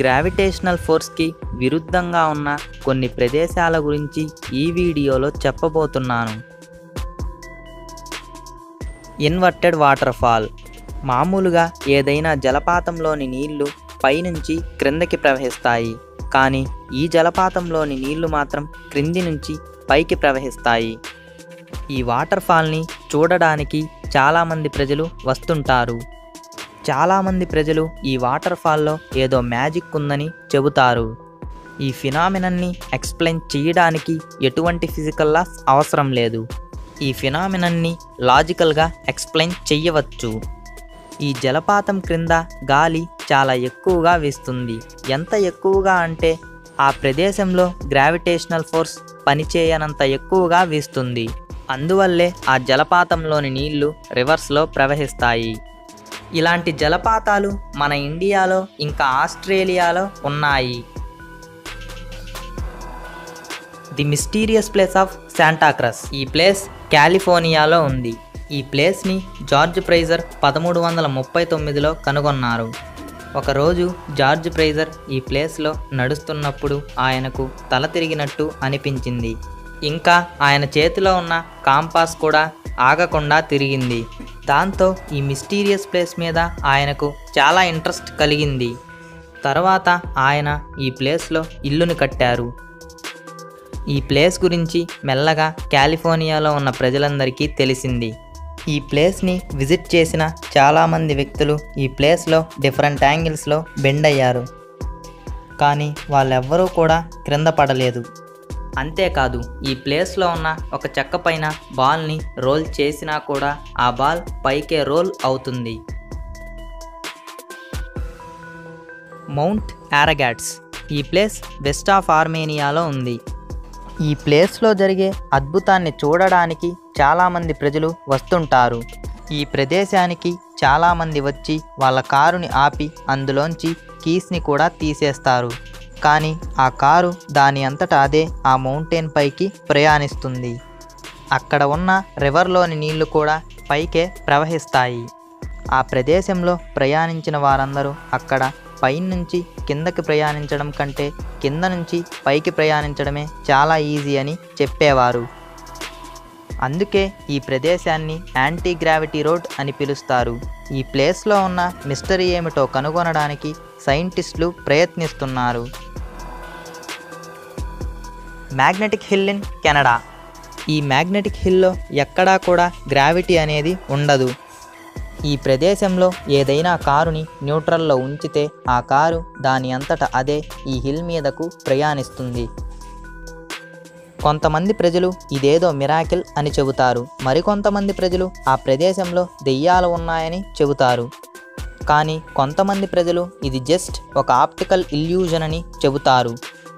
gravitational ఫోర్స్కి విరుద్ధంగా ఉన్న కొన్ని ప్రదేశాల గురించి ఈ వీడియోలో చెప్పబోతున్నాను ఇన్వర్టెడ్ వాటర్ ఫాల్ మామూలుగా ఏదైనా జలపాతంలోని నీళ్లు పైనుంచి క్రిందకి ప్రవహిస్తాయి కానీ ఈ జలపాతంలోని నీళ్లు మాత్రం క్రింది నుంచి పైకి ప్రవహిస్తాయి ఈ వాటర్ ఫాల్ని చూడడానికి చాలామంది ప్రజలు వస్తుంటారు చాలామంది ప్రజలు ఈ వాటర్ ఫాల్లో ఏదో మ్యాజిక్ ఉందని చెబుతారు ఈ ఫినామినన్ని ఎక్స్ప్లెయిన్ చేయడానికి ఎటువంటి ఫిజికల్ లాస్ అవసరం లేదు ఈ ఫినామినన్ని లాజికల్గా ఎక్స్ప్లెయిన్ చెయ్యవచ్చు ఈ జలపాతం క్రింద గాలి చాలా ఎక్కువగా వీస్తుంది ఎంత ఎక్కువగా అంటే ఆ ప్రదేశంలో గ్రావిటేషనల్ ఫోర్స్ పనిచేయనంత ఎక్కువగా వీస్తుంది అందువల్లే ఆ జలపాతంలోని నీళ్లు రివర్స్లో ప్రవహిస్తాయి ఇలాంటి జలపాతాలు మన ఇండియాలో ఇంకా ఆస్ట్రేలియాలో ఉన్నాయి the mysterious place of Santa Cruz ఈ ప్లేస్ కాలిఫోర్నియాలో ఉంది ఈ ప్లేస్ని జార్జ్ ప్రైజర్ పదమూడు వందల ముప్పై తొమ్మిదిలో కనుగొన్నారు ఒకరోజు జార్జ్ ప్రైజర్ ఈ ప్లేస్లో నడుస్తున్నప్పుడు ఆయనకు తల తిరిగినట్టు అనిపించింది ఇంకా ఆయన చేతిలో ఉన్న కాంపాస్ కూడా ఆగకుండా తిరిగింది దాంతో ఈ మిస్టీరియస్ ప్లేస్ మీద ఆయనకు చాలా ఇంట్రెస్ట్ కలిగింది తర్వాత ఆయన ఈ ప్లేస్లో ఇల్లుని కట్టారు ఈ ప్లేస్ గురించి మెల్లగా కాలిఫోర్నియాలో ఉన్న ప్రజలందరికీ తెలిసింది ఈ ప్లేస్ని విజిట్ చేసిన చాలామంది వ్యక్తులు ఈ ప్లేస్లో డిఫరెంట్ యాంగిల్స్లో బెండ్ అయ్యారు కానీ వాళ్ళెవ్వరూ కూడా క్రింద పడలేదు అంతేకాదు ఈ ప్లేస్లో ఉన్న ఒక చెక్క పైన బాల్ని రోల్ చేసినా కూడా ఆ బాల్ పైకే రోల్ అవుతుంది మౌంట్ ఆరగాట్స్ ఈ ప్లేస్ వెస్ట్ ఆఫ్ ఆర్మేనియాలో ఉంది ఈ ప్లేస్లో జరిగే అద్భుతాన్ని చూడడానికి చాలామంది ప్రజలు వస్తుంటారు ఈ ప్రదేశానికి చాలామంది వచ్చి వాళ్ళ కారుని ఆపి అందులోంచి కీస్ని కూడా తీసేస్తారు కానీ ఆ కారు దాని అంతటా అదే ఆ మౌంటైన్ పైకి ప్రయాణిస్తుంది అక్కడ ఉన్న రివర్లోని నీళ్లు కూడా పైకే ప్రవహిస్తాయి ఆ ప్రదేశంలో ప్రయాణించిన వారందరూ అక్కడ పైనుంచి కిందకి ప్రయాణించడం కంటే కింద నుంచి పైకి ప్రయాణించడమే చాలా ఈజీ అని చెప్పేవారు అందుకే ఈ ప్రదేశాన్ని యాంటీ గ్రావిటీ రోడ్ అని పిలుస్తారు ఈ ప్లేస్లో ఉన్న మిస్టరీ ఏమిటో కనుగొనడానికి సైంటిస్టులు ప్రయత్నిస్తున్నారు మ్యాగ్నెటిక్ హిల్ ఇన్ కెనడా ఈ మ్యాగ్నెటిక్ హిల్లో ఎక్కడా కూడా గ్రావిటీ అనేది ఉండదు ఈ ప్రదేశంలో ఏదైనా కారుని న్యూట్రల్లో ఉంచితే ఆ కారు దాని అంతట అదే ఈ హిల్ మీదకు ప్రయాణిస్తుంది కొంతమంది ప్రజలు ఇదేదో మిరాకిల్ అని చెబుతారు మరికొంతమంది ప్రజలు ఆ ప్రదేశంలో దెయ్యాలు ఉన్నాయని చెబుతారు కానీ కొంతమంది ప్రజలు ఇది జస్ట్ ఒక ఆప్టికల్ ఇల్యూజన్ అని చెబుతారు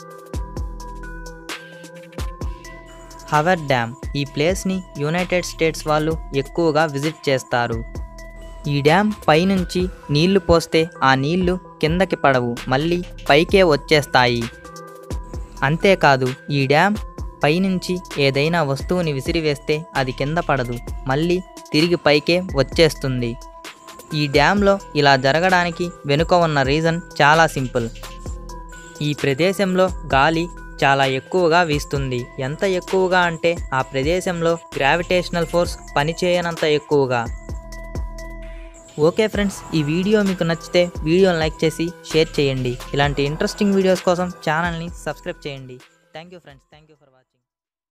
హవర్ డ్యామ్ ఈ ప్లేస్ని యునైటెడ్ స్టేట్స్ వాళ్ళు ఎక్కువగా విజిట్ చేస్తారు ఈ డ్యామ్ పైనుంచి నీళ్లు పోస్తే ఆ నీళ్లు కిందకి పడవు మళ్ళీ పైకే వచ్చేస్తాయి అంతేకాదు ఈ డ్యామ్ పైనుంచి ఏదైనా వస్తువుని విసిరివేస్తే అది కింద పడదు మళ్ళీ తిరిగి పైకే వచ్చేస్తుంది ఈ డ్యాంలో ఇలా జరగడానికి వెనుక ఉన్న రీజన్ చాలా సింపుల్ ఈ ప్రదేశంలో గాలి చాలా ఎక్కువగా వీస్తుంది ఎంత ఎక్కువగా అంటే ఆ ప్రదేశంలో గ్రావిటేషనల్ ఫోర్స్ పనిచేయనంత ఎక్కువగా ఓకే ఫ్రెండ్స్ ఈ వీడియో మీకు నచ్చితే వీడియోని లైక్ చేసి షేర్ చేయండి ఇలాంటి ఇంట్రెస్టింగ్ వీడియోస్ కోసం ఛానల్ని సబ్స్క్రైబ్ చేయండి thank you friends thank you for watching